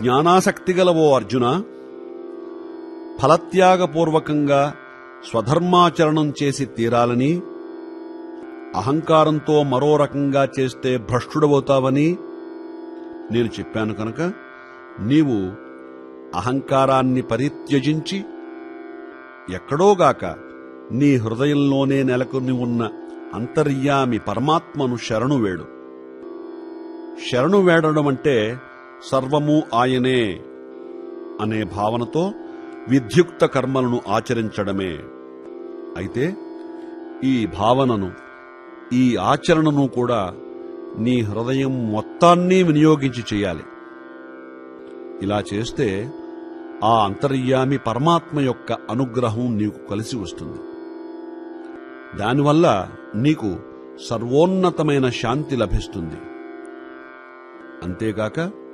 జ్ఞానాసక్తి గలవో అర్జున ఫలత్యాగపూర్వకంగా స్వధర్మాచరణం చేసి తీరాలని అహంకారంతో మరో రకంగా చేస్తే భ్రష్టుడవుతావని నేను చెప్పాను కనుక నీవు అహంకారాన్ని పరిత్యజించి ఎక్కడోగాక నీ హృదయంలోనే నెలకొని ఉన్న అంతర్యామి పరమాత్మను శరణు వేడు శరణు వేడడం అంటే సర్వము ఆయనే అనే భావనతో విధ్యుక్త కర్మలను ఆచరించడమే అయితే ఈ భావనను ఈ ఆచరణను కూడా నీ హృదయం మొత్తాన్ని వినియోగించి చేయాలి ఇలా చేస్తే ఆ అంతర్యామి పరమాత్మ యొక్క అనుగ్రహం నీకు కలిసి వస్తుంది దానివల్ల నీకు సర్వోన్నతమైన శాంతి లభిస్తుంది అంతేగాక